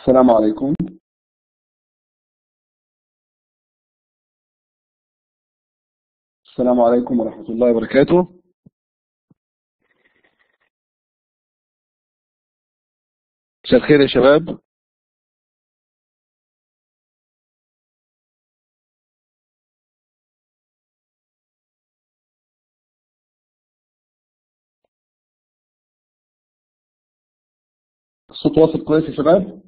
السلام عليكم السلام عليكم ورحمة الله وبركاته مساء الخير يا شباب الصوت واصل كويس يا شباب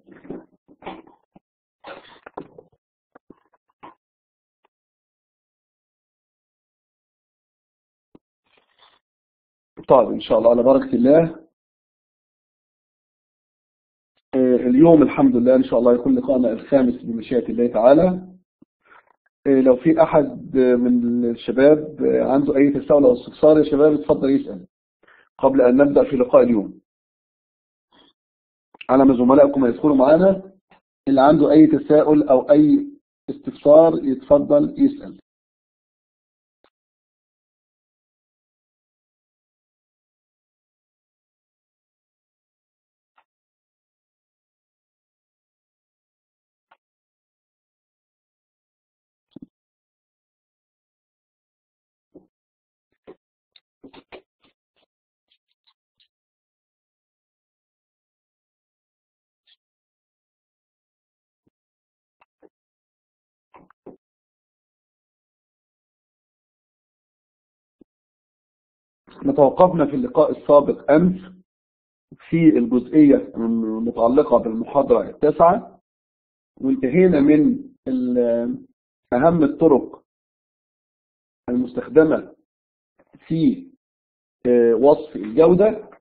طيب إن شاء الله على بركة الله آه، اليوم الحمد لله إن شاء الله يكون لقاءنا الخامس بمشيئة الله تعالى آه، لو في أحد من الشباب آه، عنده أي تساؤل أو استفسار يا شباب اتفضل يسأل قبل أن نبدأ في لقاء اليوم على ما زملائكم يدخلوا معانا اللي عنده أي تساؤل أو أي استفسار يتفضل يسأل احنا توقفنا في اللقاء السابق أمس في الجزئية المتعلقة بالمحاضرة التاسعة وانتهينا من ال- أهم الطرق المستخدمة في آه، وصف الجودة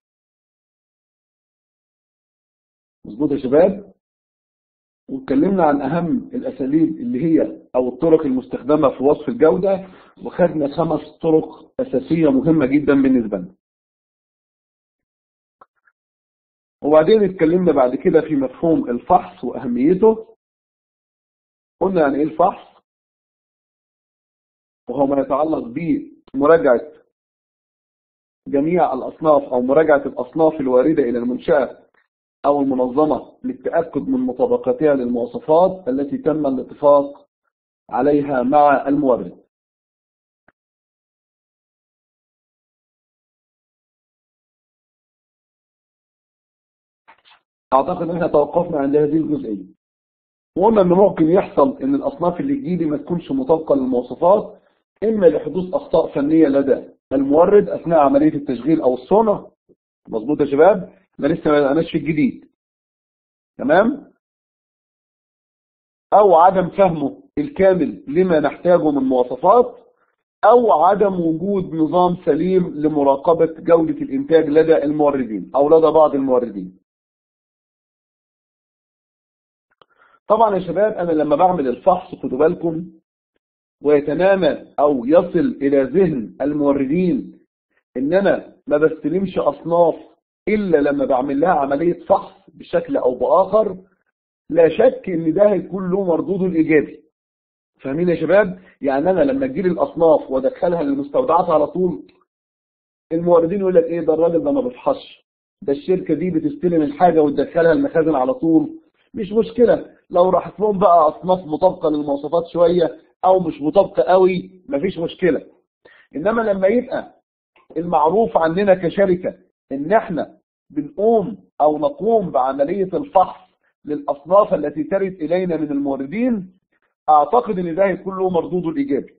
مظبوط يا شباب واتكلمنا عن أهم الأساليب اللي هي أو الطرق المستخدمة في وصف الجودة وخدنا خمس طرق أساسية مهمة جدا بالنسبة لنا وبعدين اتكلمنا بعد كده في مفهوم الفحص وأهميته قلنا يعني إيه الفحص وهو ما يتعلق بمراجعة جميع الأصناف أو مراجعة الأصناف الواردة إلى المنشأة أو المنظمة للتأكد من مطابقتها للمواصفات التي تم الاتفاق عليها مع المورد أعتقد أن احنا توقفنا عند هذه الجزئية وقلنا أنه ممكن يحصل أن الأصناف اللي تجيلي ما تكونش مطابقة للمواصفات إما لحدوث أخطاء فنية لدى المورد أثناء عملية التشغيل أو الصنع مظبوط يا شباب ما لسه ما بدأناش في الجديد تمام أو عدم فهمه الكامل لما نحتاجه من مواصفات أو عدم وجود نظام سليم لمراقبة جودة الإنتاج لدى الموردين أو لدى بعض الموردين طبعا يا شباب أنا لما بعمل الفحص خدوا بالكم ويتنامى أو يصل إلى ذهن الموردين إن أنا ما بستلمش أصناف إلا لما بعمل لها عملية فحص بشكل أو بآخر لا شك إن ده هيكون له مردوده الإيجابي فاهمين يا شباب؟ يعني أنا لما تجيلي الأصناف وأدخلها للمستودعات على طول الموردين يقول لك إيه ده الراجل ده ما بيفحصش ده الشركة دي بتستلم الحاجة وتدخلها المخازن على طول مش مشكلة لو راحت لهم بقى أصناف مطابقة للمواصفات شوية أو مش مطابقة قوي مفيش مشكلة إنما لما يبقى المعروف عننا كشركة إن إحنا بنقوم أو نقوم بعملية الفحص للأصناف التي ترد إلينا من الموردين أعتقد إن ده هيكون له مردوده الإيجابي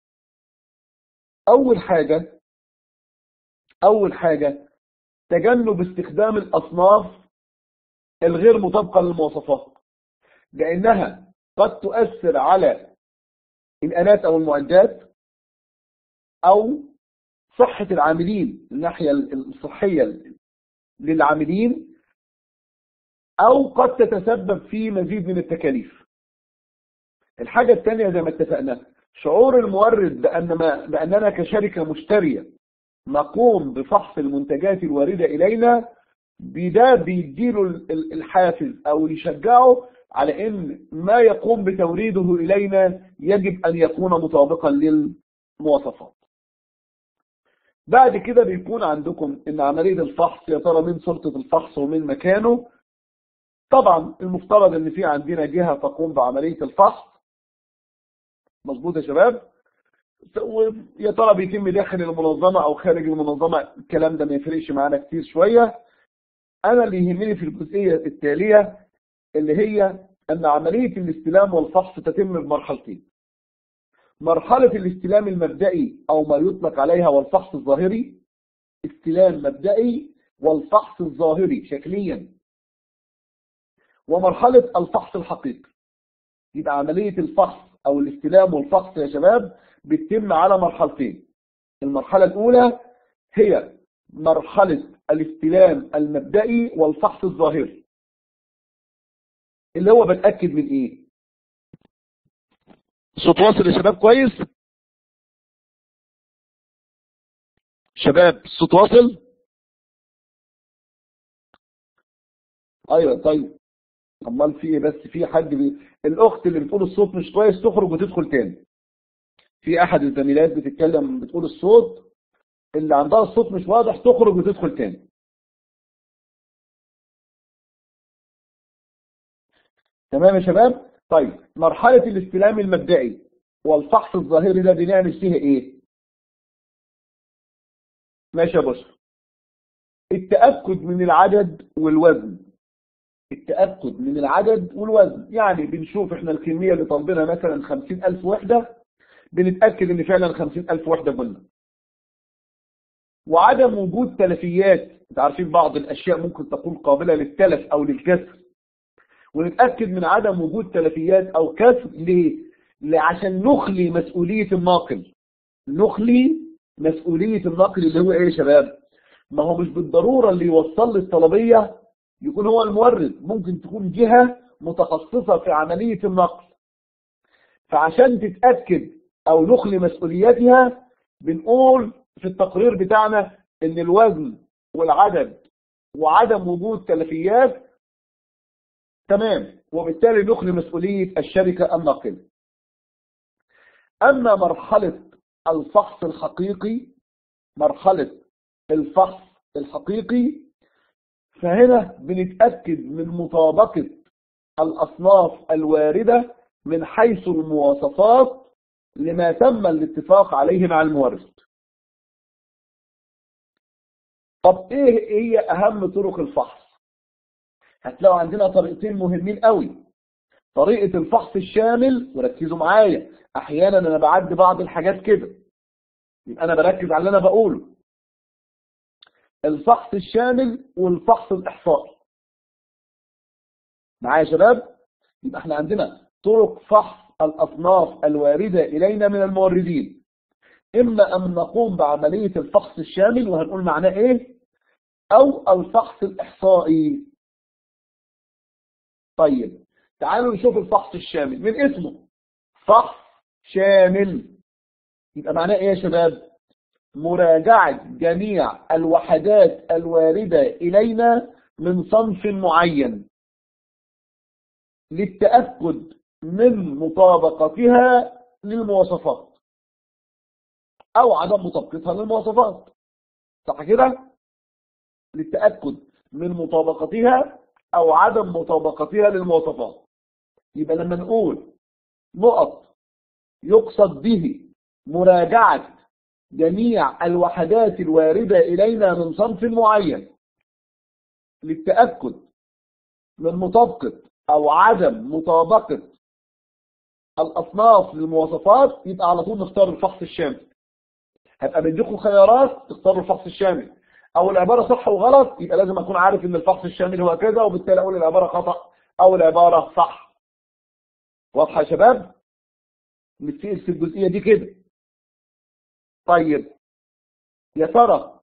أول حاجة أول حاجة تجنب استخدام الأصناف الغير مطابقة للمواصفات لأنها قد تؤثر على الآلات أو المعدات أو صحة العاملين الناحية الصحية للعاملين أو قد تتسبب في مزيد من التكاليف الحاجة الثانية زي ما اتفقنا شعور المورد بأن ما بأننا كشركة مشترية نقوم بفحص المنتجات الواردة إلينا بده بيديله الحافز أو يشجعه على أن ما يقوم بتوريده إلينا يجب أن يكون مطابقا للمواصفات بعد كده بيكون عندكم ان عملية الفحص يا ترى من سلطة الفحص ومن مكانه طبعا المفترض ان في عندنا جهة تقوم بعملية الفحص مظبوط يا شباب ويا ترى بيتم داخل المنظمة او خارج المنظمة الكلام ده ما يفرقش معانا كتير شوية انا اللي يهمني في الجزئية التالية اللي هي ان عملية الاستلام والفحص تتم بمرحلتين مرحلة الاستلام المبدئي او ما يطلق عليها والفحص الظاهري استلام مبدئي والفحص الظاهري شكليا ومرحلة الفحص الحقيقي يبقى عملية الفحص او الاستلام والفحص يا شباب بتتم على مرحلتين المرحلة الاولى هي مرحلة الاستلام المبدئي والفحص الظاهري اللي هو بتأكد من ايه صوت واصل يا شباب كويس شباب الصوت واصل ايوه طيب امال في ايه بس في حد بي... الاخت اللي بتقول الصوت مش كويس تخرج وتدخل تاني في احد الزميلات بتتكلم بتقول الصوت اللي عندها الصوت مش واضح تخرج وتدخل تاني تمام يا شباب طيب مرحلة الاستلام المبدئي والفحص الظاهري ده بنعمل فيها ايه ماشي يا بشر التأكد من العدد والوزن التأكد من العدد والوزن يعني بنشوف احنا الكمية اللي طالبينها مثلا خمسين ألف وحدة بنتأكد ان فعلا خمسين ألف وحدة قلنا وعدم وجود تلفيات انت عارفين بعض الأشياء ممكن تكون قابلة للتلف أو للكسر ونتأكد من عدم وجود تلفيات أو كسر ليه؟ عشان نخلي مسؤولية الناقل نخلي مسؤولية الناقل اللي هو ايه يا شباب ما هو مش بالضرورة اللي يوصل لي الطلبية يكون هو المورد ممكن تكون جهة متخصصة في عملية النقل فعشان تتأكد أو نخلي مسؤولياتها بنقول في التقرير بتاعنا ان الوزن والعدد وعدم وجود تلفيات تمام وبالتالي نخلي مسؤولية الشركة الناقلة أما مرحلة الفحص الحقيقي مرحلة الفحص الحقيقي فهنا بنتأكد من مطابقة الأصناف الواردة من حيث المواصفات لما تم الاتفاق عليه مع المورد طب ايه هي اهم طرق الفحص هتلاقوا عندنا طريقتين مهمين قوي طريقة الفحص الشامل وركزوا معايا احيانا انا بعد بعض الحاجات كده يبقى انا بركز على اللي انا بقوله الفحص الشامل والفحص الاحصائي معايا يا شباب يبقى احنا عندنا طرق فحص الاصناف الواردة الينا من الموردين اما ان نقوم بعملية الفحص الشامل وهنقول معناه ايه او الفحص الاحصائي طيب تعالوا نشوف الفحص الشامل من اسمه فحص شامل يبقى معناه ايه يا شباب مراجعة جميع الوحدات الواردة إلينا من صنف معين للتأكد من مطابقتها للمواصفات أو عدم مطابقتها للمواصفات صح كده؟ للتأكد من مطابقتها أو عدم مطابقتها للمواصفات يبقى لما نقول نقط يقصد به مراجعة جميع الوحدات الواردة إلينا من صنف معين للتأكد من مطابقة أو عدم مطابقة الأصناف للمواصفات يبقى على طول نختار الفحص الشامل هبقى بديكم خيارات تختاروا الفحص الشامل أو العبارة صح وغلط يبقى لازم أكون عارف إن الفحص الشامل هو كذا وبالتالي أقول العبارة خطأ أو العبارة صح واضحة يا شباب؟ نتسأل في الجزئية دي كده طيب يا ترى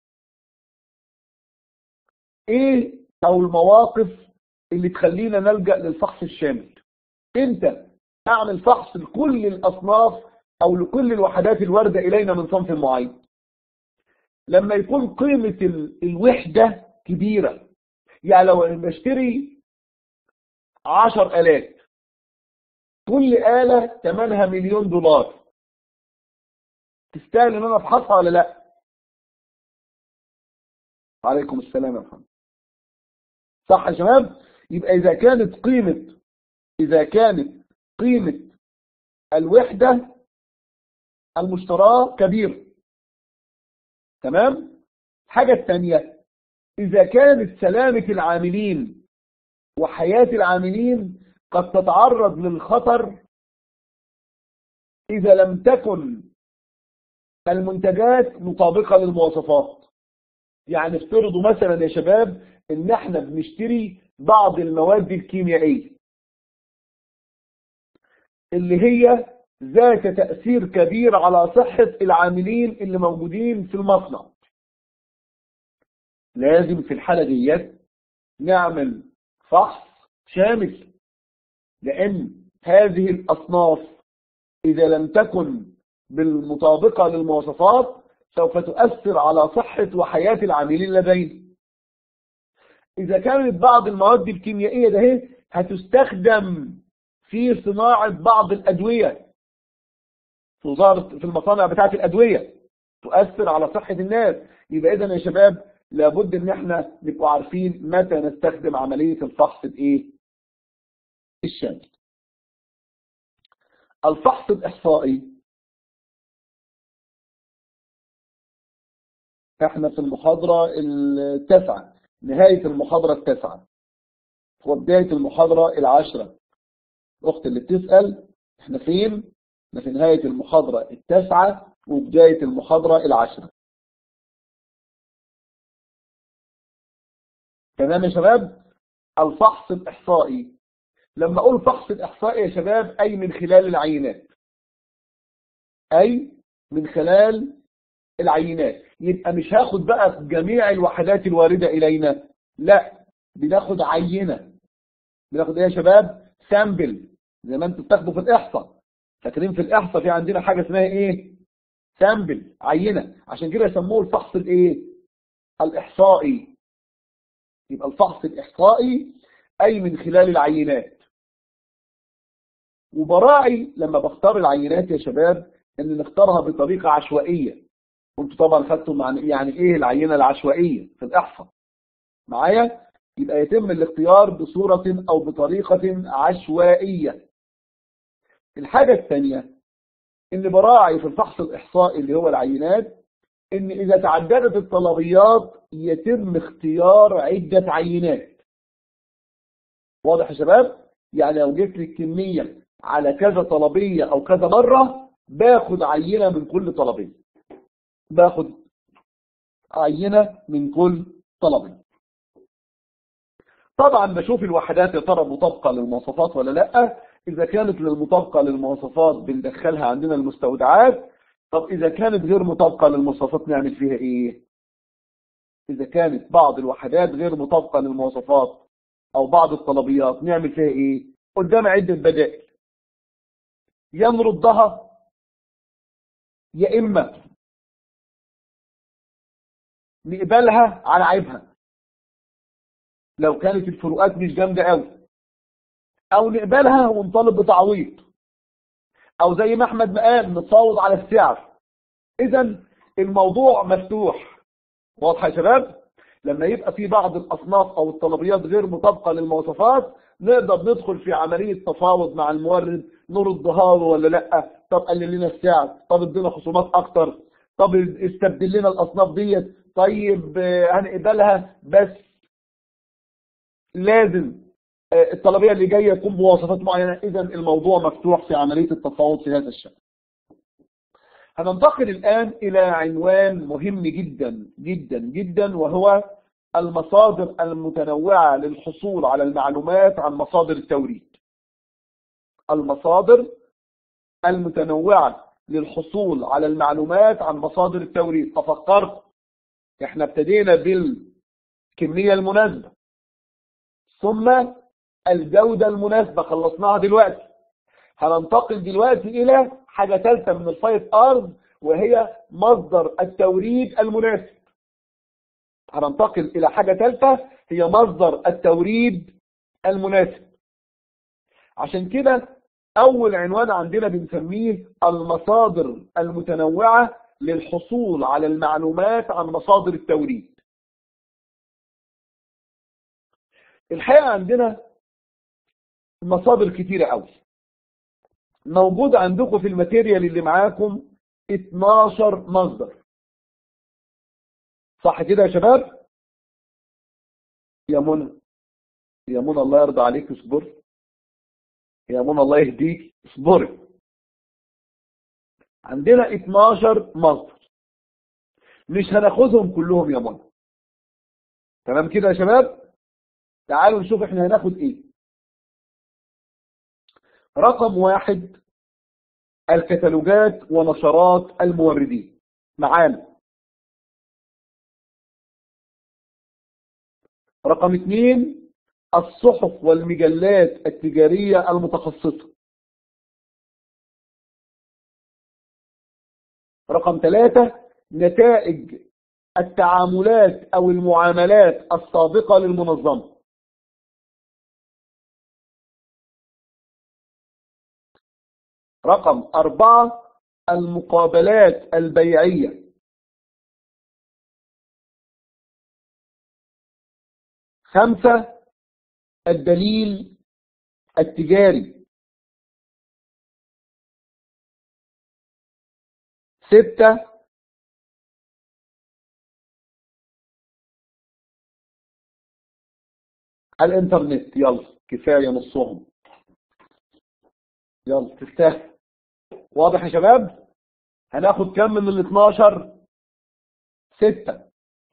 ايه او المواقف اللي تخلينا نلجأ للفحص الشامل امتى اعمل فحص لكل الاصناف او لكل الوحدات الواردة الينا من صنف معين لما يكون قيمة الوحدة كبيرة يعني لو بشتري عشر آلات كل آلة ثمنها مليون دولار تستاهل ان انا افحصها ولا لا عليكم السلام يا محمد صح يا شباب يبقى إذا كانت قيمة إذا كانت قيمة الوحدة المشتراه كبير تمام حاجة الثانية إذا كانت سلامة العاملين وحياة العاملين قد تتعرض للخطر إذا لم تكن المنتجات مطابقة للمواصفات يعني افترضوا مثلا يا شباب ان احنا بنشتري بعض المواد الكيميائية اللي هي ذات تأثير كبير على صحة العاملين اللي موجودين في المصنع لازم في الحالة ديت نعمل فحص شامل لأن هذه الأصناف إذا لم تكن بالمطابقة للمواصفات سوف تؤثر على صحة وحياة العاملين لدينا إذا كانت بعض المواد الكيميائية ده هتستخدم في صناعة بعض الأدوية في وزارة في المصانع بتاعة الأدوية تؤثر على صحة الناس يبقى إذا يا شباب لابد إن احنا نبقوا عارفين متى نستخدم عملية الفحص الإيه؟ الشامل. الفحص الإحصائي احنا في المحاضرة التاسعة نهاية المحاضرة التاسعة وبداية المحاضرة العاشرة الأخت اللي بتسأل احنا فين؟ احنا في نهاية المحاضرة التاسعة وبداية المحاضرة العاشرة تمام يا شباب؟ الفحص الإحصائي لما أقول فحص الإحصائي يا شباب أي من خلال العينات أي من خلال العينات يبقى مش هاخد بقى جميع الوحدات الواردة إلينا لا بناخد عينة بناخد ايه يا شباب سامبل زي ما انتوا بتاخدوا في الإحصاء فاكرين في الإحصاء في عندنا حاجة اسمها ايه سامبل عينة عشان كده يسموه الفحص الايه الإحصائي يبقى الفحص الإحصائي أي من خلال العينات وبراعي لما بختار العينات يا شباب ان نختارها بطريقة عشوائية وانتوا طبعا خدتوا مع يعني ايه العينة العشوائية في الاحصاء معايا يبقى يتم الاختيار بصورة او بطريقة عشوائية الحاجة الثانية ان براعي في الفحص الاحصائي اللي هو العينات ان اذا تعددت الطلبيات يتم اختيار عدة عينات واضح يا شباب يعني لو جبت لي الكمية على كذا طلبية او كذا مرة باخد عينة من كل طلبية باخد عينة من كل طلبية طبعا بشوف الوحدات يا ترى مطابقة للمواصفات ولا لا اذا كانت للمطابقة للمواصفات بندخلها عندنا المستودعات طب اذا كانت غير مطابقة للمواصفات نعمل فيها ايه اذا كانت بعض الوحدات غير مطابقة للمواصفات او بعض الطلبيات نعمل فيها ايه قدام عدة بدائل يا نردها يا اما نقبلها على عيبها لو كانت الفروقات مش جامدة قوي او نقبلها ونطالب بتعويض او زي ما احمد ما قال نتفاوض على السعر اذا الموضوع مفتوح واضح يا شباب لما يبقى في بعض الاصناف او الطلبيات غير مطابقة للمواصفات نقدر ندخل في عملية تفاوض مع المورد نردها له ولا لا طب قلل لنا السعر طب ادينا خصومات اكتر طب استبدل لنا الاصناف ديت طيب هنقبلها بس لازم الطلبية اللي جاية يكون بوصفات معينة اذا الموضوع مفتوح في عملية التفاوض في هذا الشكل هننتقل الآن إلى عنوان مهم جدا جدا جدا وهو المصادر المتنوعة للحصول على المعلومات عن مصادر التوريد المصادر المتنوعة للحصول على المعلومات عن مصادر التوريد تفكرت احنا ابتدينا بالكمية المناسبة ثم الجودة المناسبة خلصناها دلوقتي هننتقل دلوقتي إلى حاجة ثالثة من الفايت ارز وهي مصدر التوريد المناسب هننتقل إلى حاجة ثالثة هي مصدر التوريد المناسب عشان كده أول عنوان عندنا بنسميه المصادر المتنوعة للحصول على المعلومات عن مصادر التوريد الحقيقة عندنا مصادر كتيرة قوي موجود عندكم في الماتيريال اللي معاكم 12 مصدر صح كده يا شباب يا منى يا منى الله يرضى عليك اصبر يا منى الله يهديك اصبري عندنا 12 مصدر مش هناخدهم كلهم يا منى تمام كده يا شباب تعالوا نشوف احنا هناخد ايه رقم واحد الكتالوجات ونشرات الموردين معانا رقم اثنين الصحف والمجلات التجارية المتخصصة رقم ثلاثة نتائج التعاملات أو المعاملات السابقة للمنظمة رقم أربعة المقابلات البيعية خمسة الدليل التجاري ستة الانترنت يلا كفاية نصهم يلا تستاهل واضح يا شباب هناخد كم من ال 12 ستة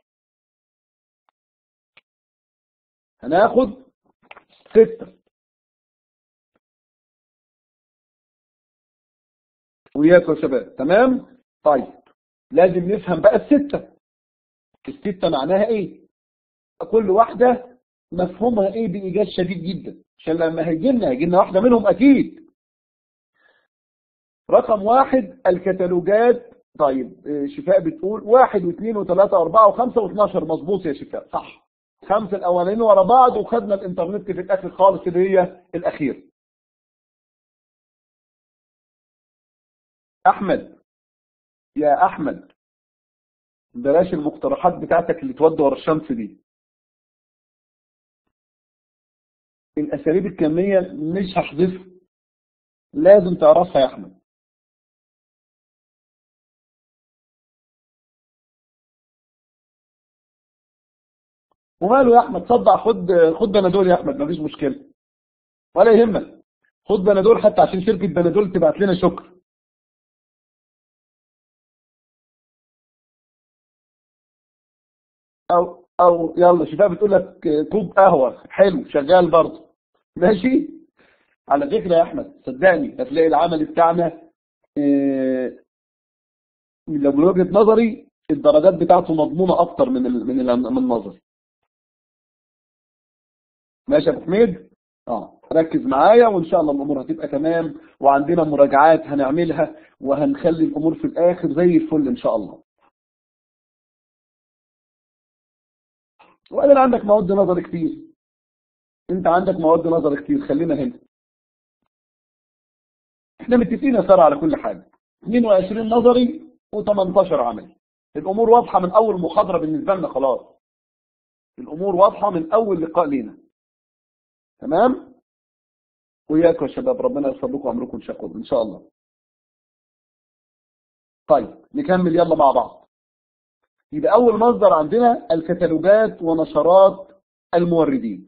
هناخد ستة وياكم يا شباب تمام طيب لازم نفهم بقى الستة الستة معناها ايه كل واحدة مفهومها ايه بإيجاز شديد جدا عشان لما هيجي لنا هيجي لنا واحدة منهم اكيد رقم واحد الكتالوجات طيب شفاء بتقول واحد واثنين وثلاثة واربعة وخمسة واثناشر مظبوط يا شفاء صح خمسة الاولانيين ورا بعض وخدنا الانترنت في الاخر خالص اللي هي الاخير احمد يا احمد بلاش المقترحات بتاعتك اللي تودي ورا الشمس دي الاساليب الكمية مش هحذفها لازم تعرفها يا احمد وماله يا احمد صدع خد خد بنادول يا احمد مفيش مشكله ولا يهمك خد بنادول حتى عشان شركه بنادول تبعت لنا شكر او او يلا شفاء بتقول لك كوب قهوه حلو شغال برضه ماشي على فكره يا احمد صدقني هتلاقي العمل بتاعنا إيه لو من وجهه نظري الدرجات بتاعته مضمونه اكتر من ال من ال من النظري ماشي يا ابو حميد اه ركز معايا وان شاء الله الامور هتبقى تمام وعندنا مراجعات هنعملها وهنخلي الامور في الاخر زي الفل ان شاء الله وبعدين عندك مواد نظر كتير انت عندك مواد نظر كتير خلينا هنا احنا متفقين يا ساره على كل حاجه 22 نظري و18 عملي الامور واضحه من اول محاضره بالنسبه لنا خلاص الامور واضحه من اول لقاء لينا تمام وياكم يا شباب ربنا ييسر لكم امركم ان شاء الله ان شاء الله طيب نكمل يلا مع بعض يبقى اول مصدر عندنا الكتالوجات ونشرات الموردين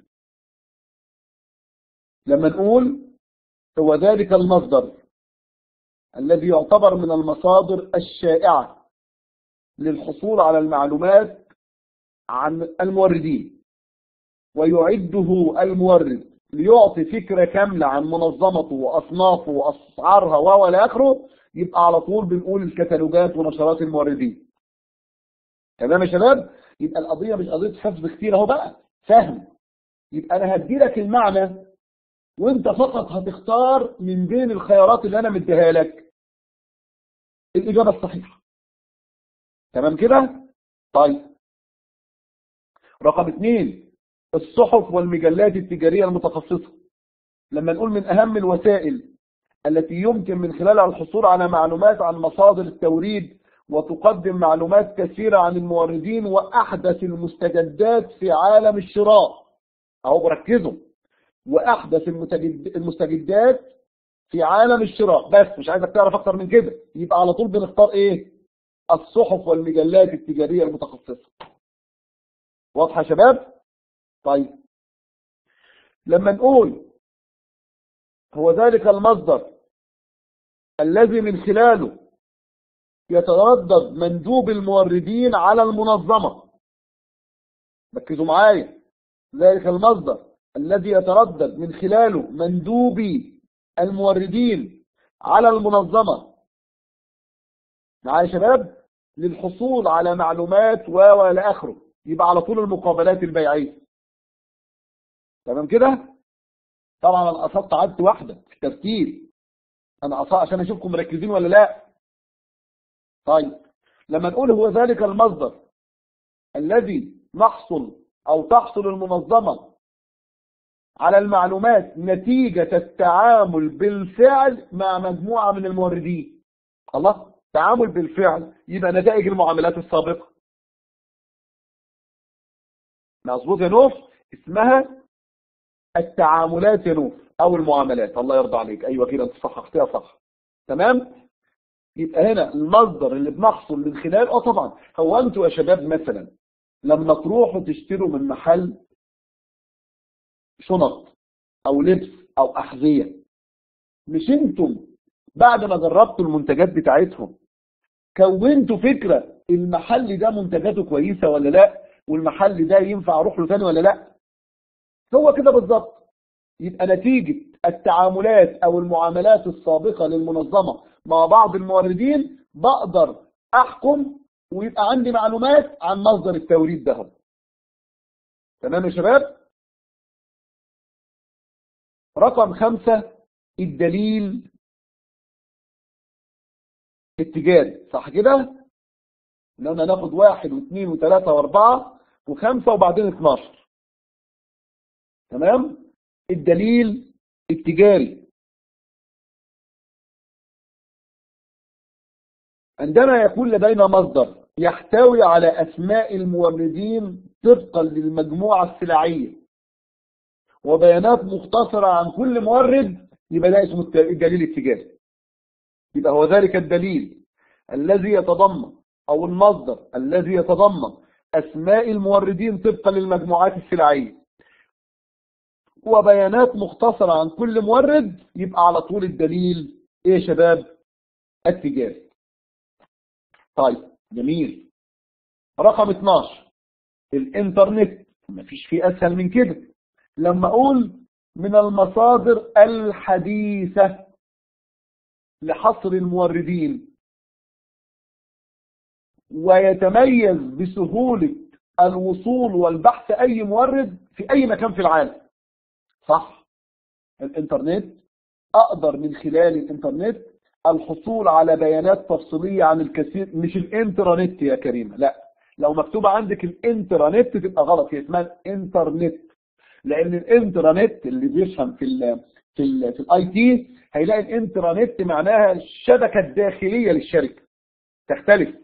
لما نقول هو ذلك المصدر الذي يعتبر من المصادر الشائعة للحصول على المعلومات عن الموردين ويعده المورد ليعطي فكرة كاملة عن منظمته وأصنافه وأسعارها ولا آخره يبقى على طول بنقول الكتالوجات ونشرات الموردين تمام يا شباب يبقى القضية مش قضية حفظ كتير اهو بقى فهم يبقى أنا هدي لك المعنى وانت فقط هتختار من بين الخيارات اللي أنا مديها لك الإجابة الصحيحة تمام كده طيب رقم اثنين الصحف والمجلات التجارية المتخصصة لما نقول من أهم الوسائل التي يمكن من خلالها الحصول على معلومات عن مصادر التوريد وتقدم معلومات كثيرة عن الموردين وأحدث المستجدات في عالم الشراء اهو بركزوا واحدث المستجدات في عالم الشراء بس مش عايزك تعرف اكتر من كده يبقى على طول بنختار ايه الصحف والمجلات التجارية المتخصصة واضحة يا شباب طيب لما نقول هو ذلك المصدر الذي من خلاله يتردد مندوب الموردين على المنظمة ركزوا معايا ذلك المصدر الذي يتردد من خلاله مندوبي الموردين على المنظمة معايا يا شباب للحصول على معلومات و والى اخره يبقى على طول المقابلات البيعية تمام كده طبعا انا قصدت عدت واحدة في التفكير انا قصدت عشان اشوفكم مركزين ولا لا طيب لما نقول هو ذلك المصدر الذي نحصل او تحصل المنظمة على المعلومات نتيجة التعامل بالفعل مع مجموعة من الموردين الله تعامل بالفعل يبقى نتائج المعاملات السابقة مظبوط يا نوف اسمها التعاملات يا نوف او المعاملات الله يرضى عليك ايوه كده انت صححتها صح تمام يبقى هنا المصدر اللي بنحصل من خلاله اه طبعا هو انتوا يا شباب مثلا لما تروحوا تشتروا من محل شنط او لبس او احذيه مش انتم بعد ما جربتوا المنتجات بتاعتهم كونتوا فكرة المحل ده منتجاته كويسة ولا لا والمحل ده ينفع اروح له تاني ولا لا هو كده بالظبط يبقى نتيجة التعاملات او المعاملات السابقة للمنظمة مع بعض الموردين بقدر احكم ويبقى عندي معلومات عن مصدر التوريد ده تمام يا شباب رقم خمسة الدليل التجاري صح كده ان انا ناخد واحد واثنين وثلاثة واربعة وخمسة وبعدين اتناشر تمام الدليل التجاري عندما يكون لدينا مصدر يحتوي على أسماء الموردين طبقا للمجموعة السلعية وبيانات مختصرة عن كل مورد يبقى ده اسمه الدليل التجاري يبقى هو ذلك الدليل الذي يتضمن أو المصدر الذي يتضمن أسماء الموردين طبقا للمجموعات السلعية وبيانات مختصرة عن كل مورد يبقى على طول الدليل ايه يا شباب التجاري طيب جميل رقم 12 الانترنت مفيش فيه اسهل من كده لما اقول من المصادر الحديثة لحصر الموردين ويتميز بسهولة الوصول والبحث اي مورد في اي مكان في العالم صح الانترنت اقدر من خلال الانترنت الحصول على بيانات تفصيلية عن الكثير مش الانترنت يا كريمة لا لو مكتوبة عندك الانترنت تبقى غلط هي اسمها الانترنت لان الانترنت اللي بيفهم في ال في ال في الاي تي هيلاقي الانترنت معناها الشبكة الداخلية للشركة تختلف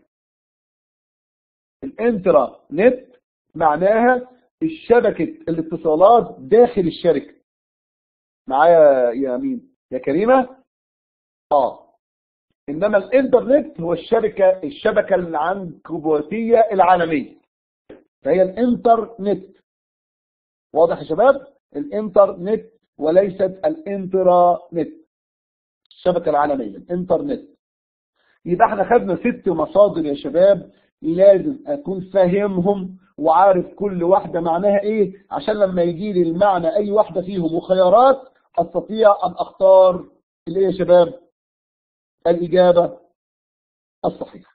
الانترنت معناها الشبكة الاتصالات داخل الشركة معايا يا مين يا كريمة اه انما الانترنت هو الشبكة الشبكة العنكبوتية العالمية فهي الانترنت واضح يا شباب الانترنت وليست الانترانت الشبكة العالمية الانترنت يبقى احنا خدنا ست مصادر يا شباب لازم اكون فاهمهم وعارف كل واحدة معناها ايه عشان لما يجي لي المعنى اي واحدة فيهم وخيارات استطيع ان اختار الايه يا شباب الاجابة الصحيحة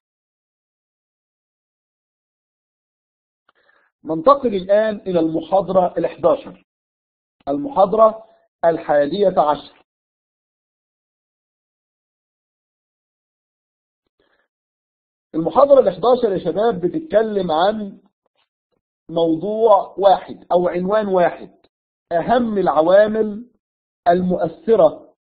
ننتقل الان الى المحاضرة ال11 المحاضرة الحادية عشر المحاضرة ال11 يا شباب بتتكلم عن موضوع واحد او عنوان واحد اهم العوامل المؤثرة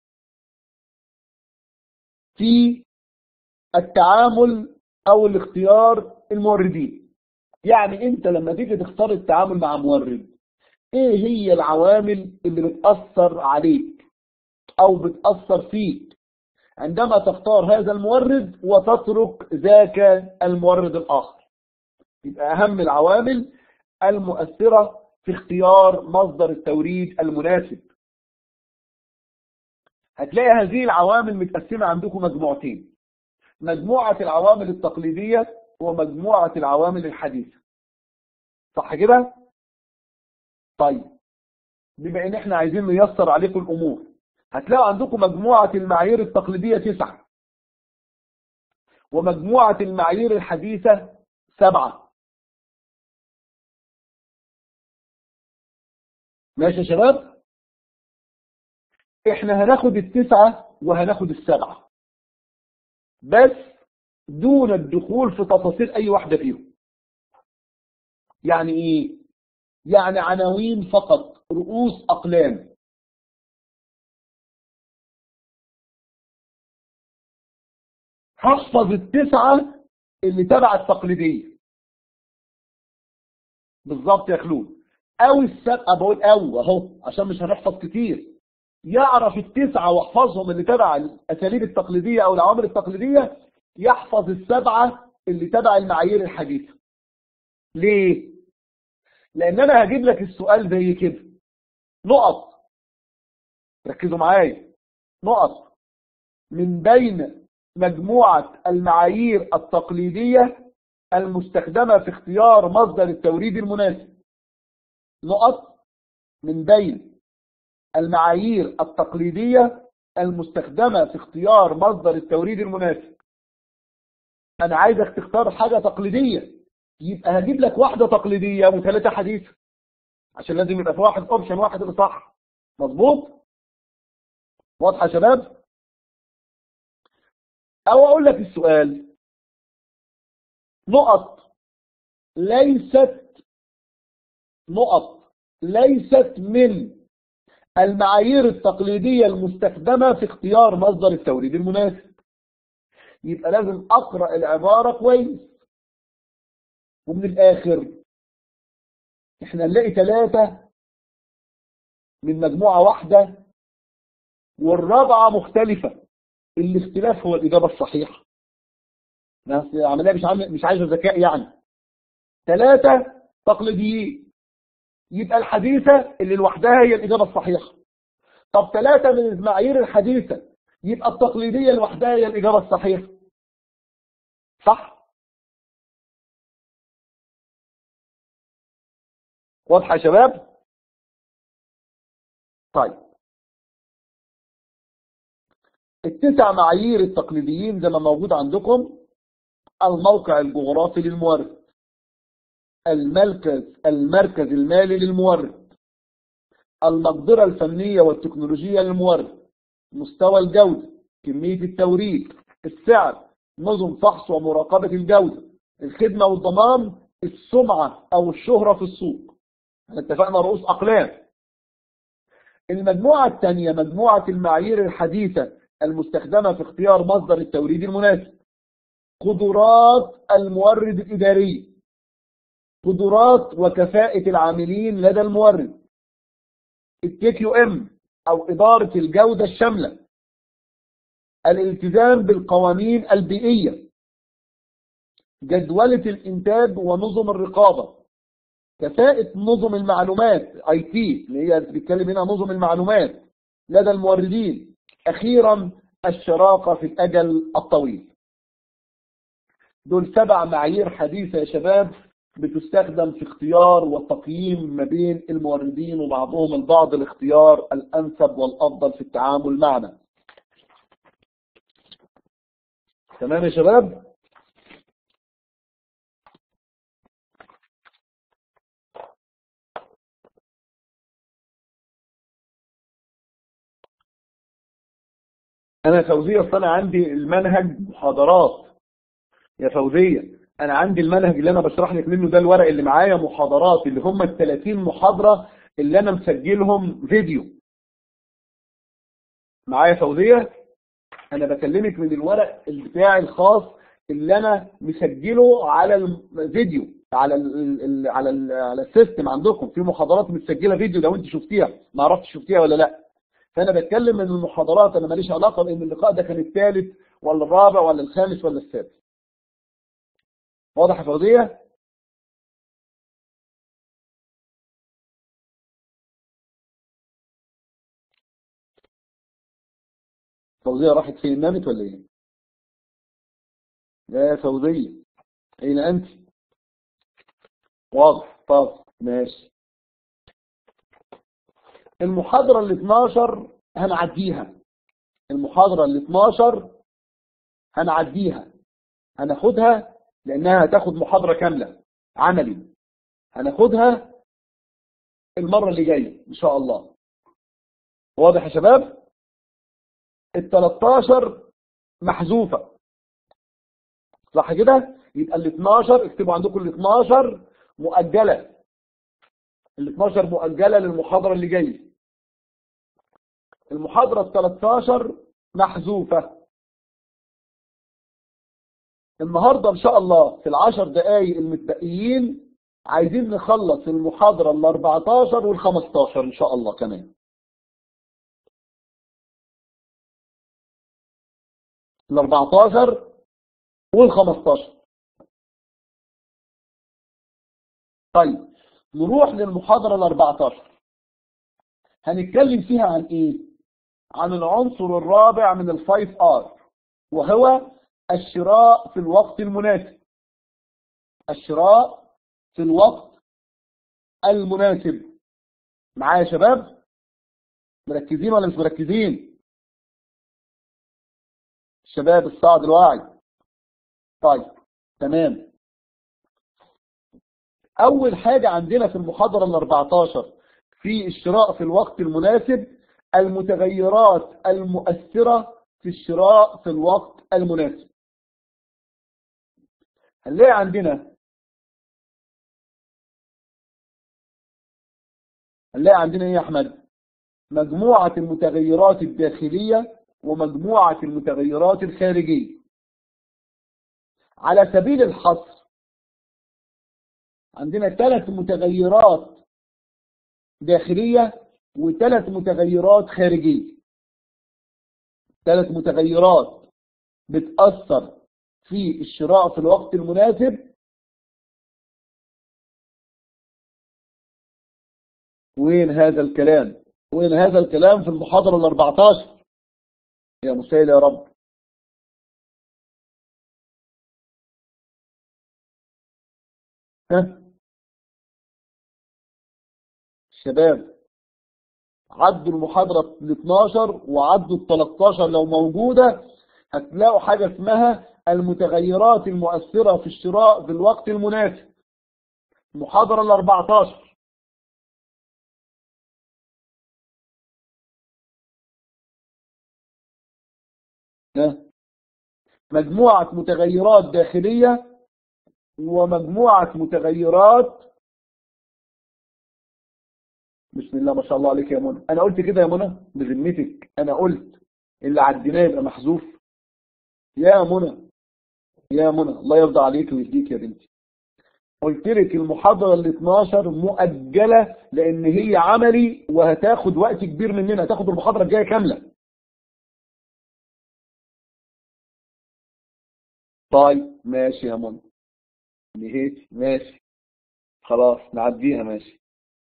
في التعامل او الاختيار الموردين يعني انت لما تيجي تختار التعامل مع مورد ايه هي العوامل اللي بتأثر عليك او بتأثر فيك عندما تختار هذا المورد وتترك ذاك المورد الآخر يبقى أهم العوامل المؤثرة في اختيار مصدر التوريد المناسب هتلاقي هذه العوامل متقسمة عندكم مجموعتين مجموعة العوامل التقليدية ومجموعة العوامل الحديثة صح كده؟ طيب بما ان احنا عايزين نيسر عليكم الامور هتلاقوا عندكم مجموعة المعايير التقليدية تسعة ومجموعة المعايير الحديثة سبعة ماشي يا شباب احنا هناخد التسعة وهناخد السبعة بس دون الدخول في تفاصيل اي واحدة فيهم يعني ايه يعني عناوين فقط رؤوس اقلام هحفظ التسعة اللي تبع التقليدية بالظبط يا خلود او السبعة بقول او اهو عشان مش هنحفظ كتير يعرف التسعة واحفظهم اللي تبع الاساليب التقليدية او العوامل التقليدية يحفظ السبعة اللي تبع المعايير الحديثة ليه لان انا هجيب لك السؤال زي كده نقط ركزوا معايا نقط من بين مجموعة المعايير التقليدية المستخدمة في اختيار مصدر التوريد المناسب نقط من بين المعايير التقليدية المستخدمة في اختيار مصدر التوريد المناسب أنا عايزك تختار حاجة تقليدية يبقى هجيب لك واحدة تقليدية وثلاثة حديثة عشان لازم يبقى في واحد اوبشن واحد اللي صح مظبوط واضحة يا شباب او اقول لك السؤال نقط ليست نقط ليست من المعايير التقليدية المستخدمة في اختيار مصدر التوريد المناسب يبقى لازم اقرأ العبارة كويس ومن الاخر احنا نلاقي ثلاثة من مجموعة واحدة والرابعة مختلفة الاختلاف هو الإجابة الصحيحة عملية مش عامل مش عايزة ذكاء يعني ثلاثة تقليديين يبقى الحديثة اللي لوحدها هي الإجابة الصحيحة طب ثلاثة من المعايير الحديثة يبقى التقليدية لوحدها هي الإجابة الصحيحة صح واضحة يا شباب طيب التسع معايير التقليديين زي ما موجود عندكم الموقع الجغرافي للمورد المركز المركز المالي للمورد المقدرة الفنية والتكنولوجية للمورد مستوى الجودة كمية التوريد السعر نظم فحص ومراقبة الجودة الخدمة والضمان السمعة أو الشهرة في السوق احنا اتفقنا رؤوس أقلام المجموعة الثانية مجموعة المعايير الحديثة المستخدمة في اختيار مصدر التوريد المناسب قدرات المورد الإداري قدرات وكفاءة العاملين لدى المورد التي كيو ام أو إدارة الجودة الشاملة الالتزام بالقوانين البيئية جدولة الإنتاج ونظم الرقابة كفاءة نظم المعلومات اي تي اللي هي بتتكلم هنا نظم المعلومات لدى الموردين اخيرا الشراكة في الاجل الطويل دول سبع معايير حديثة يا شباب بتستخدم في اختيار وتقييم ما بين الموردين وبعضهم البعض الاختيار الانسب والافضل في التعامل معنا تمام يا شباب انا فوزية اصل انا عندي المنهج محاضرات يا فوزية انا عندي المنهج اللي انا بشرح لك منه ده الورق اللي معايا محاضرات اللي هم ال 30 محاضرة اللي انا مسجلهم فيديو معايا فوزية انا بكلمك من الورق بتاعي الخاص اللي انا مسجله على الفيديو على ال ال على ال على السيستم عندكم في محاضرات متسجله فيديو لو انت شفتيها ما عرفتش شفتيها ولا لا فانا بتكلم من المحاضرات انا ماليش علاقه بان اللقاء ده كان الثالث ولا الرابع ولا الخامس ولا السادس واضح يا فوزيه فوزيه راحت فين نامت ولا ايه يا فوزيه اين انت واضح طب ماشي المحاضرة ال 12 هنعديها المحاضرة ال 12 هنعديها هناخدها لأنها هتاخد محاضرة كاملة عملي هناخدها المرة اللي جاية إن شاء الله واضح يا شباب ال 13 محذوفة صح كده يبقى ال 12 اكتبوا عندكم ال 12 مؤجلة ال 12 مؤجلة للمحاضرة اللي جاية المحاضرة ال 13 محذوفة النهاردة ان شاء الله في العشر دقايق المتبقيين عايزين نخلص المحاضرة ال 14 وال 15 ان شاء الله كمان ال 14 وال 15 طيب نروح للمحاضرة ال 14 هنتكلم فيها عن ايه عن العنصر الرابع من الفايف ار وهو الشراء في الوقت المناسب الشراء في الوقت المناسب معايا يا شباب مركزين ولا مش مركزين الشباب الصاعد الواعي طيب تمام أول حاجة عندنا في المحاضرة ال 14 في الشراء في الوقت المناسب المتغيرات المؤثرة في الشراء في الوقت المناسب هنلاقي عندنا هنلاقي عندنا ايه يا احمد مجموعة المتغيرات الداخلية ومجموعة المتغيرات الخارجية على سبيل الحصر عندنا ثلاث متغيرات داخلية وثلاث متغيرات خارجية ثلاث متغيرات بتأثر في الشراء في الوقت المناسب وين هذا الكلام وين هذا الكلام في المحاضرة ال 14 يا مسهل يا رب ها الشباب عدوا المحاضرة ال 12 وعدوا ال 13 لو موجودة هتلاقوا حاجة اسمها المتغيرات المؤثرة في الشراء في الوقت المناسب المحاضرة ال 14 مجموعة متغيرات داخلية ومجموعة متغيرات بسم الله ما شاء الله عليك يا منى انا قلت كده يا منى بذمتك انا قلت اللي عديناه يبقى محذوف يا منى يا منى الله يرضى عليك ويهديك يا بنتي قلت لك المحاضرة ال 12 مؤجلة لان هي عملي وهتاخد وقت كبير مننا هتاخد المحاضرة الجاية كاملة طيب ماشي يا منى نهيت ماشي خلاص نعديها ماشي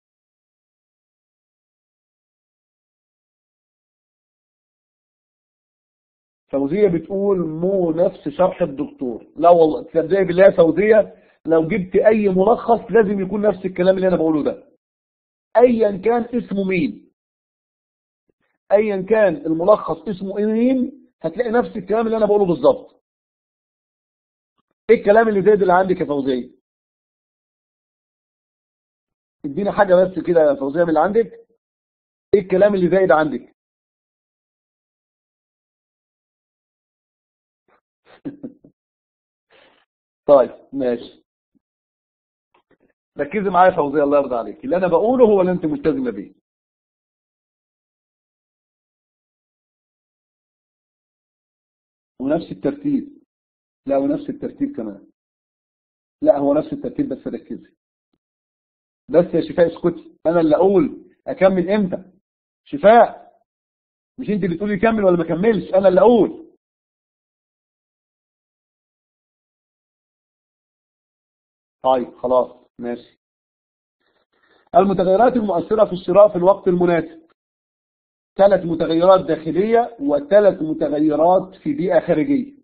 فوزية بتقول مو نفس شرح الدكتور لا والله تصدقي بالله يا فوزية لو جبت اي ملخص لازم يكون نفس الكلام اللي انا بقوله ده ايا كان اسمه مين ايا كان الملخص اسمه مين هتلاقي نفس الكلام اللي انا بقوله بالظبط ايه الكلام اللي زايد اللي عندك يا فوزية اديني حاجة بس كده يا فوزية من اللي عندك ايه الكلام اللي زايد عندك طيب ماشي ركزي معايا يا فوزية الله يرضى عليك اللي انا بقوله هو اللي انت ملتزمه بيه ونفس الترتيب لا ونفس الترتيب كمان لا هو نفس الترتيب بس ركزي بس يا شفاء اسكتي انا اللي اقول اكمل امتى شفاء مش انت اللي تقولي كمل ولا ما كملش انا اللي اقول طيب خلاص ماشي المتغيرات المؤثرة في الشراء في الوقت المناسب ثلاث متغيرات داخلية وثلاث متغيرات في بيئة خارجية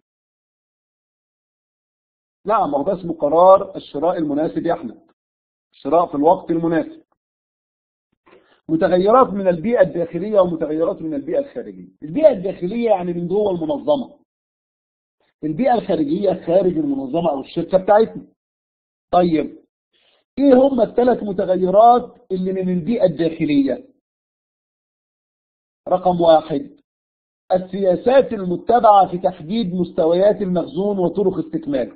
نعم هو ده اسمه قرار الشراء المناسب يا احمد الشراء في الوقت المناسب متغيرات من البيئة الداخلية ومتغيرات من البيئة الخارجية البيئة الداخلية يعني من جوه المنظمة البيئة الخارجية خارج المنظمة أو الشركة بتاعتنا طيب ايه هم الثلاث متغيرات اللي من البيئة الداخلية رقم واحد السياسات المتبعة في تحديد مستويات المخزون وطرق استكماله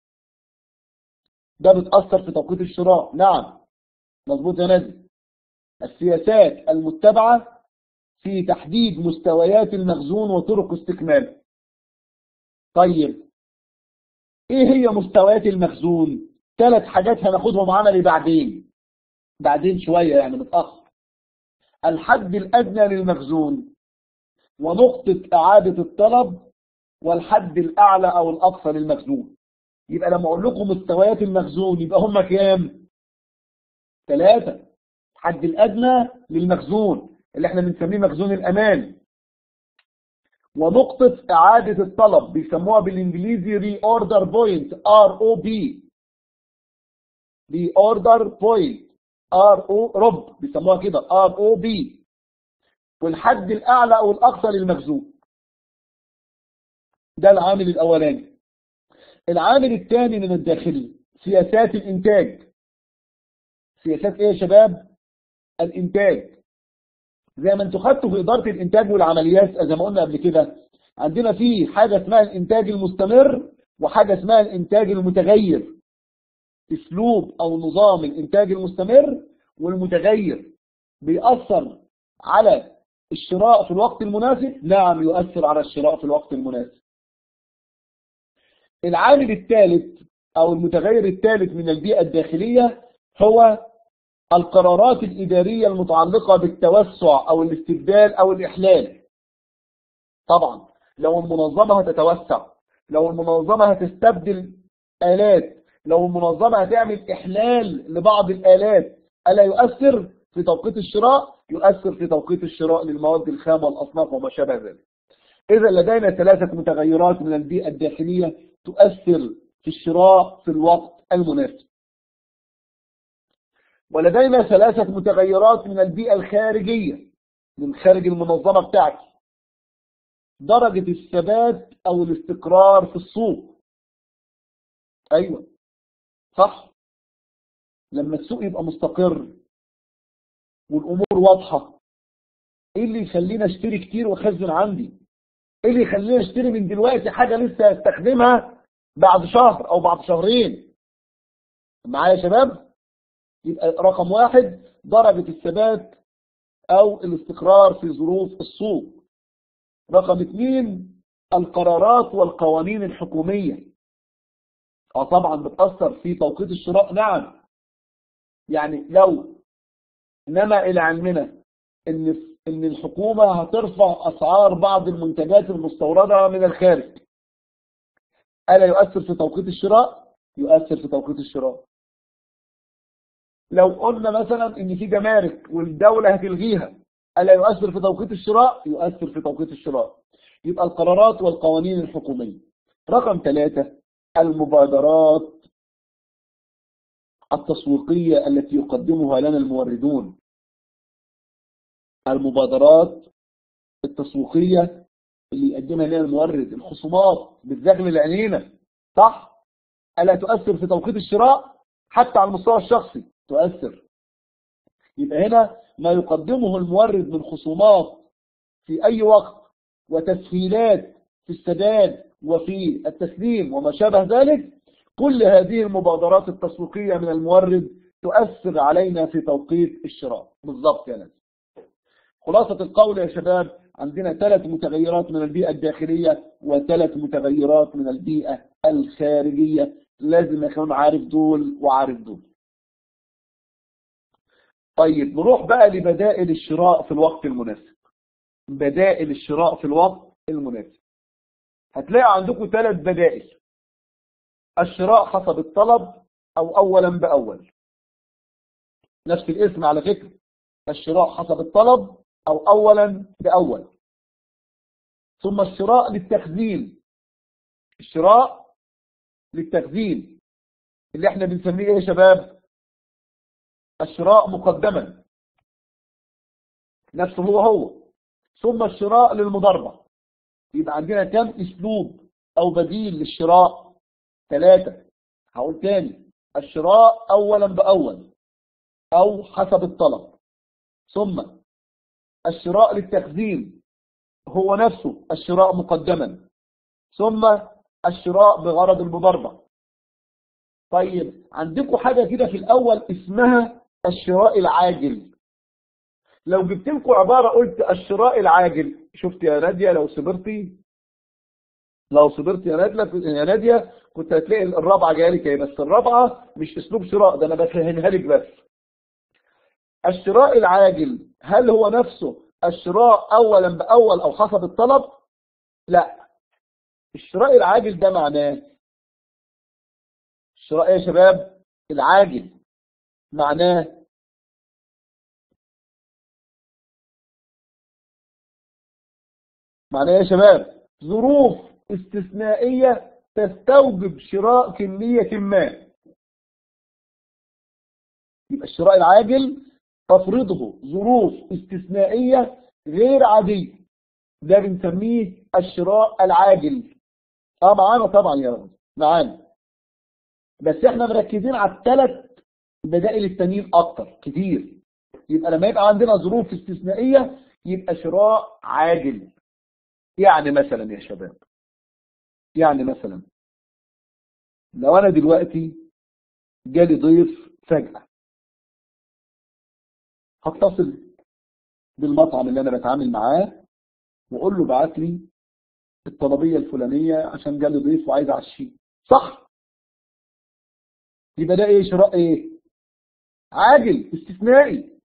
ده بتأثر في توقيت الشراء نعم مظبوط يا نادي السياسات المتبعة في تحديد مستويات المخزون وطرق استكماله طيب ايه هي مستويات المخزون ثلاث حاجات هناخدهم عملي بعدين بعدين شوية يعني متأخر الحد الأدنى للمخزون ونقطة إعادة الطلب والحد الأعلى أو الأقصى للمخزون يبقى لما أقول لكم مستويات المخزون يبقى هم كام؟ ثلاثة الحد الأدنى للمخزون اللي احنا بنسميه مخزون الأمان ونقطة إعادة الطلب بيسموها بالإنجليزي ري أوردر بوينت ار او بي ري أوردر بوينت ار او رب بيسموها كده ار او بي والحد الأعلى أو الأقصى للمخزون ده العامل الأولاني العامل الثاني من الداخلي سياسات الإنتاج سياسات إيه يا شباب الإنتاج زي ما انتوا خدتوا في إدارة الإنتاج والعمليات زي ما قلنا قبل كده عندنا في حاجة اسمها الإنتاج المستمر وحاجة اسمها الإنتاج المتغير اسلوب او نظام الانتاج المستمر والمتغير بيأثر على الشراء في الوقت المناسب نعم يؤثر على الشراء في الوقت المناسب العامل الثالث او المتغير الثالث من البيئة الداخلية هو القرارات الإدارية المتعلقة بالتوسع او الاستبدال او الإحلال طبعا لو المنظمة هتتوسع لو المنظمة هتستبدل آلات لو المنظمة هتعمل إحلال لبعض الآلات ألا يؤثر في توقيت الشراء يؤثر في توقيت الشراء للمواد الخام والأصناف وما شابه ذلك إذا لدينا ثلاثة متغيرات من البيئة الداخلية تؤثر في الشراء في الوقت المناسب ولدينا ثلاثة متغيرات من البيئة الخارجية من خارج المنظمة بتاعتي درجة الثبات أو الاستقرار في السوق أيوة صح لما السوق يبقى مستقر والامور واضحه ايه اللي يخليني اشتري كتير واخزن عندي ايه اللي يخليني اشتري من دلوقتي حاجه لسه هستخدمها بعد شهر او بعد شهرين معايا يا شباب يبقى رقم واحد درجه الثبات او الاستقرار في ظروف السوق رقم اثنين القرارات والقوانين الحكوميه اه طبعا بتأثر في توقيت الشراء نعم يعني لو نما إلى علمنا إن إن الحكومة هترفع أسعار بعض المنتجات المستوردة من الخارج ألا يؤثر في توقيت الشراء؟ يؤثر في توقيت الشراء لو قلنا مثلا إن في جمارك والدولة هتلغيها ألا يؤثر في توقيت الشراء؟ يؤثر في توقيت الشراء يبقى القرارات والقوانين الحكومية رقم ثلاثة المبادرات التسويقية التي يقدمها لنا الموردون المبادرات التسويقية اللي يقدمها لنا المورد الخصومات بالزغل العينينة صح ألا تؤثر في توقيت الشراء حتى على المستوى الشخصي تؤثر يبقى هنا ما يقدمه المورد من خصومات في أي وقت وتسهيلات في السداد وفي التسليم وما شابه ذلك كل هذه المبادرات التسويقية من المورد تؤثر علينا في توقيت الشراء بالضبط يا ناس خلاصة القول يا شباب عندنا ثلاث متغيرات من البيئة الداخلية وثلاث متغيرات من البيئة الخارجية لازم يكون عارف دول وعارف دول طيب نروح بقى لبدائل الشراء في الوقت المناسب بدائل الشراء في الوقت المناسب هتلاقي عندكم ثلاث بدائل الشراء حسب الطلب أو أولا بأول نفس الاسم على فكرة الشراء حسب الطلب أو أولا بأول ثم الشراء للتخزين الشراء للتخزين اللي احنا بنسميه ايه يا شباب الشراء مقدما نفسه هو هو ثم الشراء للمضاربة يبقى عندنا كم اسلوب او بديل للشراء ثلاثة هقول تاني الشراء اولا باول او حسب الطلب ثم الشراء للتخزين هو نفسه الشراء مقدما ثم الشراء بغرض المضاربة طيب عندكم حاجة كده في الأول اسمها الشراء العاجل لو جبت لكم عبارة قلت الشراء العاجل شفت يا نادية لو صبرتي لو صبرت يا نادية يا نادية كنت هتلاقي الرابعة جايلك ايه بس الرابعة مش اسلوب شراء ده انا بفهمها لك بس الشراء العاجل هل هو نفسه الشراء اولا باول او حسب الطلب لا الشراء العاجل ده معناه الشراء يا شباب العاجل معناه معناه يا شباب ظروف استثنائية تستوجب شراء كمية ما يبقى الشراء العاجل تفرضه ظروف استثنائية غير عادية ده بنسميه الشراء العاجل اه معانا طبعا يا رب معانا بس احنا مركزين على الثلاث بدائل التانيين اكتر كتير يبقى لما يبقى عندنا ظروف استثنائية يبقى شراء عاجل يعني مثلا يا شباب يعني مثلا لو انا دلوقتي جالي ضيف فجأة هتصل بالمطعم اللي انا بتعامل معاه واقول له بعت لي الطلبية الفلانية عشان جالي ضيف وعايز اعشيه صح يبقى ده ايه شراء ايه عاجل استثنائي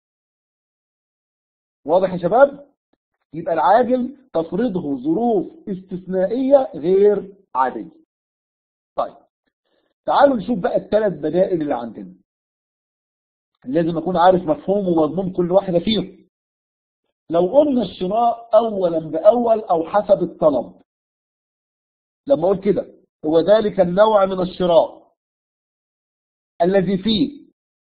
واضح يا شباب يبقى العاجل تفرضه ظروف استثنائية غير عادية طيب تعالوا نشوف بقى الثلاث بدائل اللي عندنا لازم أكون عارف مفهوم ومضمون كل واحدة فيهم لو قلنا الشراء أولا بأول أو حسب الطلب لما أقول كده هو ذلك النوع من الشراء الذي فيه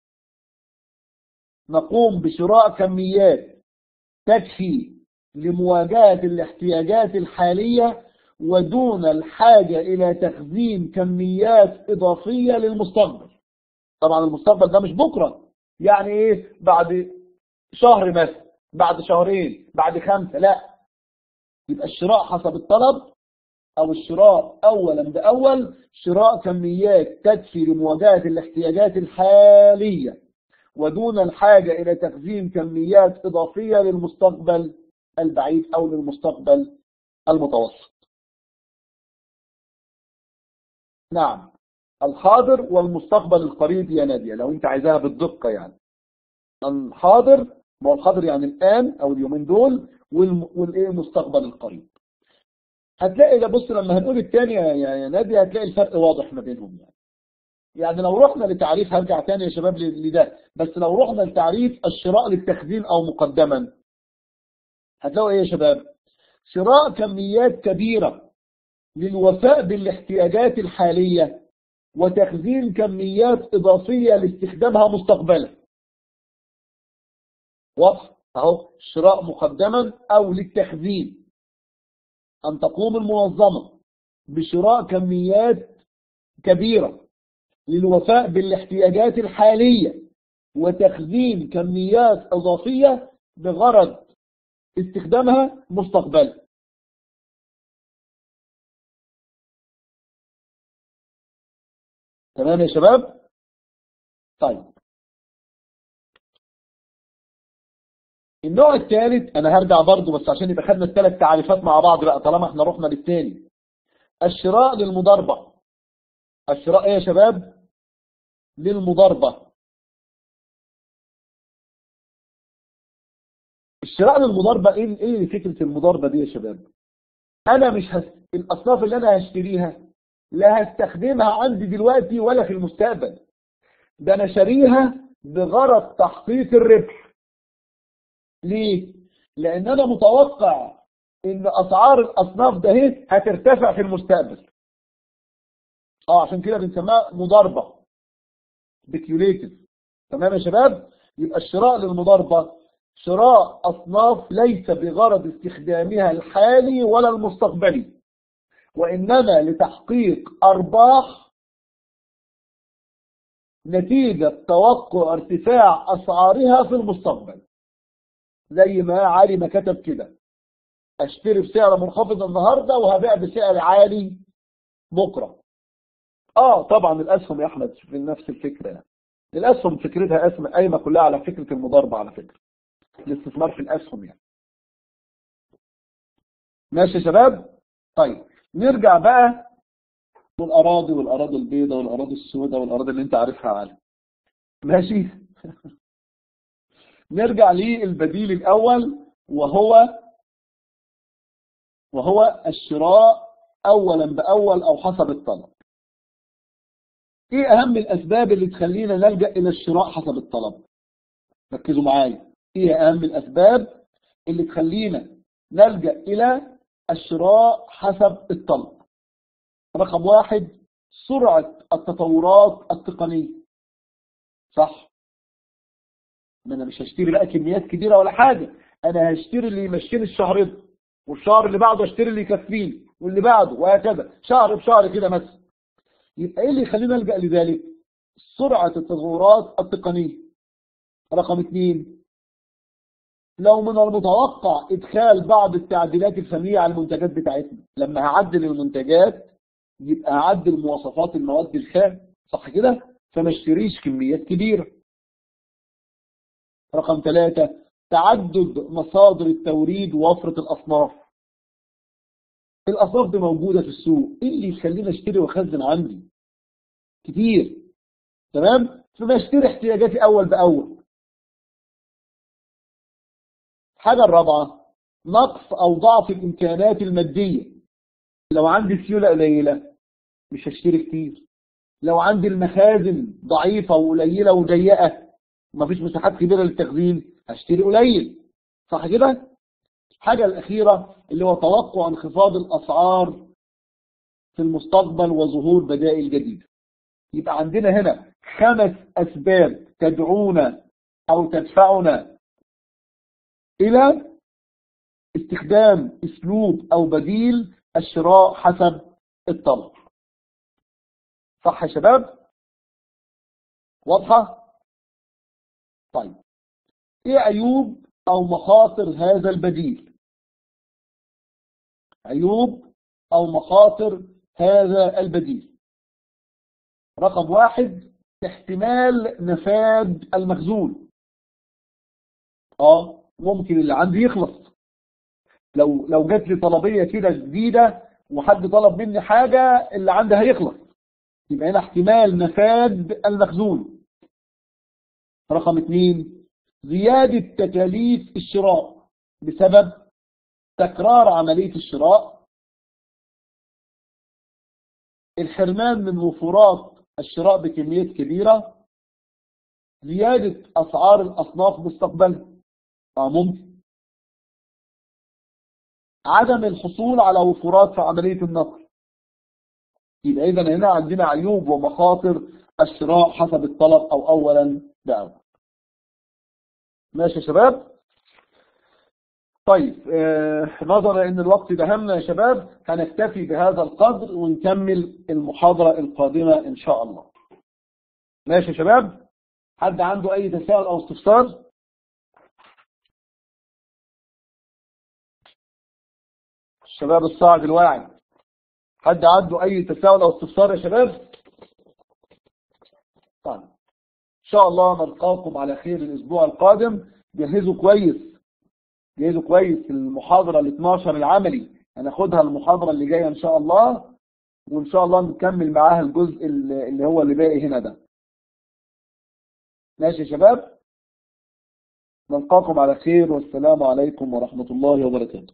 نقوم بشراء كميات تكفي لمواجهة الاحتياجات الحالية ودون الحاجة إلى تخزين كميات إضافية للمستقبل طبعا المستقبل ده مش بكرة يعني إيه بعد شهر مثلا بعد شهرين بعد خمسة لا يبقى الشراء حسب الطلب أو الشراء أولا بأول شراء كميات تكفي لمواجهة الاحتياجات الحالية ودون الحاجة إلى تخزين كميات إضافية للمستقبل البعيد أو للمستقبل المتوسط نعم الحاضر والمستقبل القريب يا نادية لو انت عايزاها بالدقة يعني الحاضر ما هو الحاضر يعني الآن أو اليومين دول والإيه المستقبل القريب هتلاقي ده بص لما هنقول الثاني يا نادية هتلاقي الفرق واضح ما بينهم يعني يعني لو رحنا لتعريف هرجع تاني يا شباب لده بس لو رحنا لتعريف الشراء للتخزين أو مقدما هتلاقوا ايه يا شباب شراء كميات كبيرة للوفاء بالاحتياجات الحالية وتخزين كميات إضافية لاستخدامها مستقبلا واضح اهو شراء مقدما أو للتخزين أن تقوم المنظمة بشراء كميات كبيرة للوفاء بالاحتياجات الحالية وتخزين كميات إضافية بغرض استخدامها مستقبلا تمام يا شباب طيب النوع الثالث انا هرجع برضو بس عشان يبقى خدنا الثلاث تعريفات مع بعض بقى طالما احنا رحنا للثاني الشراء للمضاربة الشراء ايه يا شباب للمضاربة الشراء للمضاربة ايه ايه فكرة المضاربة دي يا شباب انا مش هس... الاصناف اللي انا هشتريها لا هستخدمها عندي دلوقتي ولا في المستقبل ده انا شاريها بغرض تحقيق الربح ليه لان انا متوقع ان اسعار الاصناف ده هي هترتفع في المستقبل اه عشان كده بنسميها مضاربة سبيكيوليتيف تمام يا شباب يبقى الشراء للمضاربة شراء أصناف ليس بغرض استخدامها الحالي ولا المستقبلي وإنما لتحقيق أرباح نتيجة توقع ارتفاع أسعارها في المستقبل زي ما علي ما كتب كده اشتري بسعر منخفض النهاردة وهبيع بسعر عالي بكرة اه طبعا الاسهم يا احمد في نفس الفكرة يعني الاسهم فكرتها اسم قايمة كلها على فكرة المضاربة على فكرة الاستثمار في الاسهم يعني ماشي يا شباب طيب نرجع بقى للاراضي والاراضي البيضاء والاراضي السوداء والاراضي اللي انت عارفها عالي ماشي نرجع للبديل الاول وهو وهو الشراء اولا باول او حسب الطلب ايه اهم الاسباب اللي تخلينا نلجأ الى الشراء حسب الطلب ركزوا معايا ايه اهم الاسباب اللي تخلينا نلجأ الى الشراء حسب الطلب رقم واحد سرعة التطورات التقنية صح ما انا مش هشتري بقى كميات كبيرة ولا حاجة انا هشتري اللي يمشيني الشهر ده والشهر اللي بعده اشتري اللي يكفيني واللي بعده وهكذا شهر بشهر كده مثلا يبقى ايه اللي يخلينا نلجأ لذلك سرعة التطورات التقنية رقم اثنين لو من المتوقع ادخال بعض التعديلات الفنية على المنتجات بتاعتنا لما هعدل المنتجات يبقى هعدل مواصفات المواد الخام صح كده فما اشتريش كميات كبيرة رقم ثلاثة تعدد مصادر التوريد ووفرة الأصناف الأصناف دي موجودة في السوق إيه اللي يخليني أشتري وأخزن عندي كتير تمام فما أشتري احتياجاتي أول بأول الحاجة الرابعة نقص أو ضعف الإمكانات المادية لو عندي سيولة قليلة مش هشتري كتير لو عندي المخازن ضعيفة وقليلة وضيقة ومفيش مساحات كبيرة للتخزين هشتري قليل صح كده الحاجة الأخيرة اللي هو توقع انخفاض الأسعار في المستقبل وظهور بدائل جديدة يبقى عندنا هنا خمس أسباب تدعونا أو تدفعنا إلى استخدام أسلوب أو بديل الشراء حسب الطلب صح يا شباب واضحة طيب ايه عيوب او مخاطر هذا البديل عيوب او مخاطر هذا البديل رقم واحد احتمال نفاد المخزون اه ممكن اللي عندي يخلص لو لو جات لي طلبية كده جديدة وحد طلب مني حاجة اللي عندي هيخلص يبقى هنا احتمال نفاد المخزون رقم اثنين زيادة تكاليف الشراء بسبب تكرار عملية الشراء الحرمان من وفرات الشراء بكميات كبيرة زيادة أسعار الأصناف مستقبلا آه ممكن عدم الحصول على وفرات في عملية النقل يبقى إذا هنا عندنا عيوب ومخاطر الشراء حسب الطلب أو أولا بأول ماشي يا شباب طيب آه نظرا ان الوقت دهمنا يا شباب هنكتفي بهذا القدر ونكمل المحاضرة القادمة ان شاء الله ماشي يا شباب حد عنده اي تساؤل او استفسار الشباب الصاعد الواعي حد عنده اي تساؤل او استفسار يا شباب طيب ان شاء الله نلقاكم على خير الاسبوع القادم جهزوا كويس جهزوا كويس المحاضرة ال 12 العملي هناخدها المحاضرة اللي جاية ان شاء الله وإن شاء الله نكمل معاها الجزء اللي هو اللي باقي هنا ده ماشي يا شباب نلقاكم على خير والسلام عليكم ورحمة الله وبركاته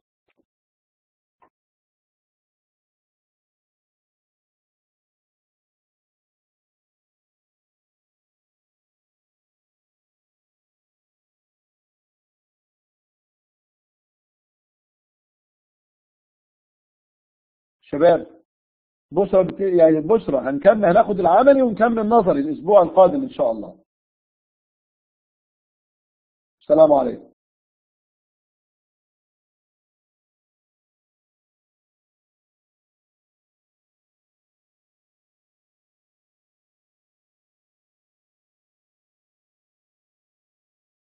شباب بشرى بت... يعني بشرى هنكمل هناخد العملي ونكمل النظري الاسبوع القادم ان شاء الله السلام عليكم